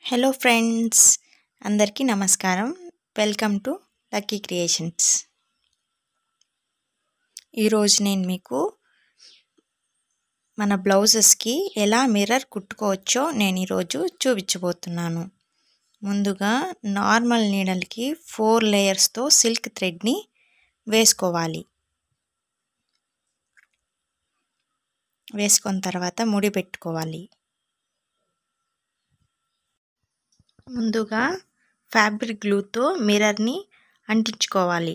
hello friends అందరికీ నమస్కారం welcome to lucky creations ఈరోజు నేను మీకు మన బ్లౌజెస్కి ఎలా మిర్రర్ కుట్టుకోవచ్చో నేను ఈరోజు చూపించబోతున్నాను ముందుగా నార్మల్ నీడల్కి ఫోర్ లేయర్స్తో సిల్క్ థ్రెడ్ని వేసుకోవాలి వేసుకున్న తర్వాత ముడి పెట్టుకోవాలి ముందుగా ఫ్యాబ్రిక్ గ్లూతో మిర్రర్ని అంటించుకోవాలి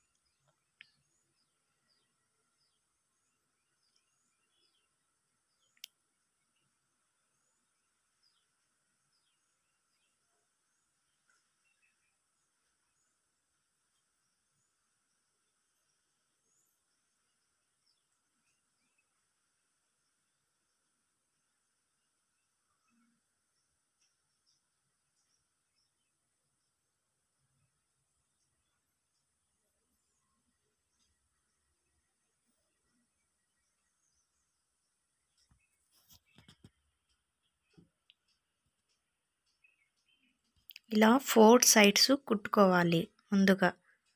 ఇలా ఫోర్ సైడ్స్ కుట్టుకోవాలి ముందుగా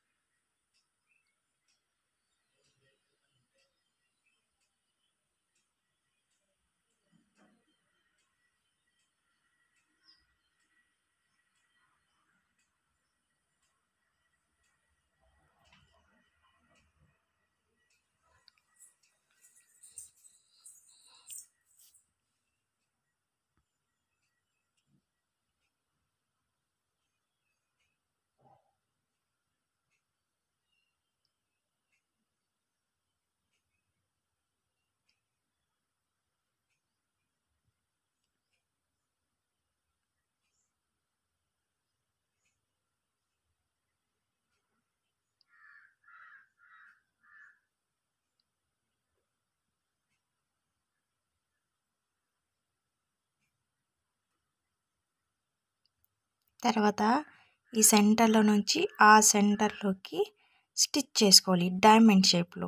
తర్వాత ఈ సెంటర్లో నుంచి ఆ సెంటర్లోకి స్టిచ్ చేసుకోవాలి డైమండ్ షేప్లో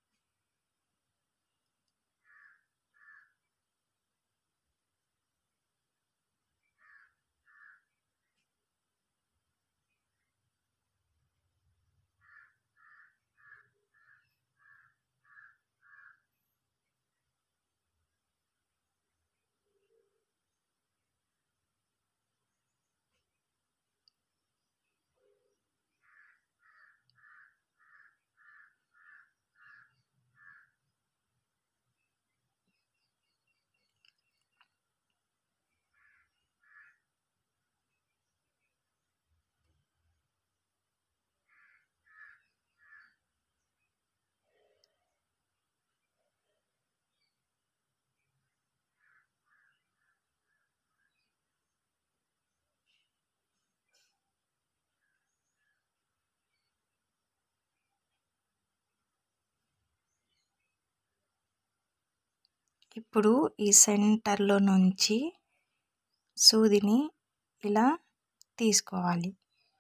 ఇప్పుడు ఈ సెంటర్లో నుంచి సూదిని ఇలా తీసుకోవాలి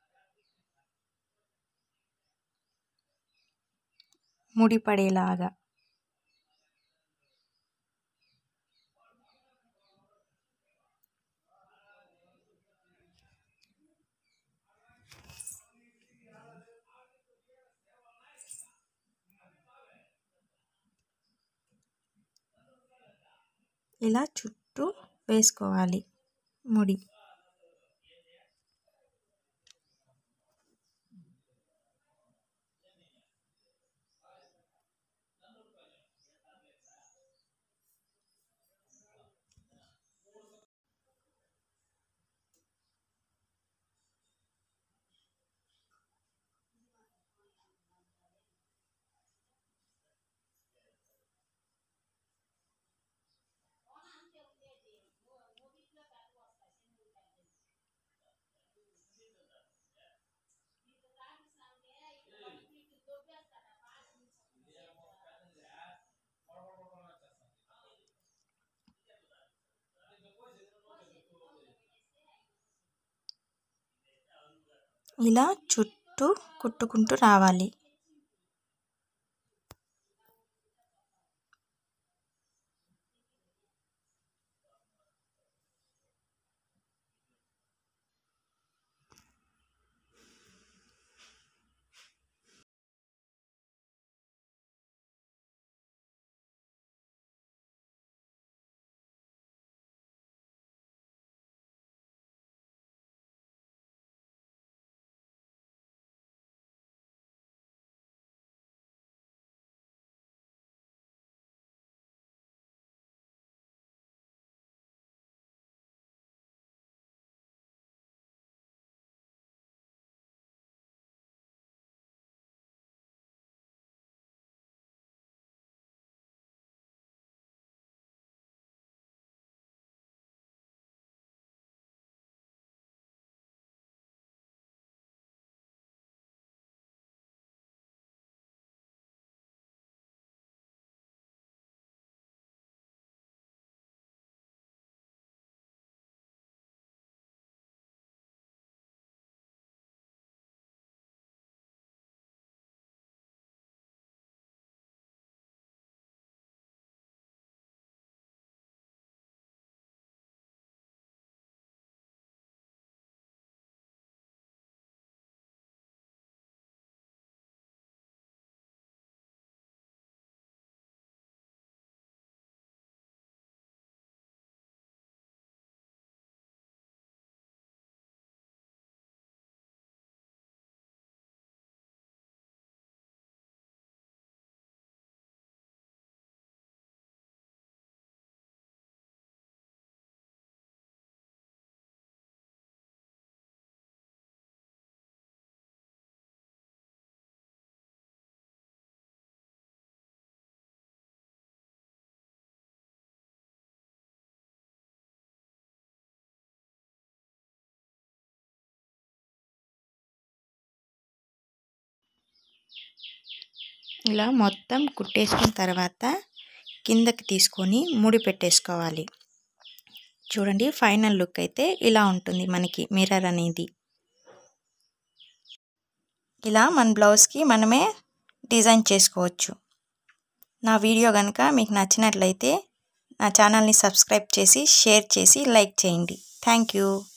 ముడిపడేలాగా ఇలా చుట్టూ వేసుకోవాలి ముడి ఇలా చుట్టూ కుట్టుకుంటూ రావాలి ఇలా మొత్తం కుట్టేసుకున్న తర్వాత కిందకి తీసుకొని ముడి పెట్టేసుకోవాలి చూడండి ఫైనల్ లుక్ అయితే ఇలా ఉంటుంది మనకి మిర్రర్ అనేది ఇలా మన బ్లౌజ్కి మనమే డిజైన్ చేసుకోవచ్చు నా వీడియో కనుక మీకు నచ్చినట్లయితే నా ఛానల్ని సబ్స్క్రైబ్ చేసి షేర్ చేసి లైక్ చేయండి థ్యాంక్ యూ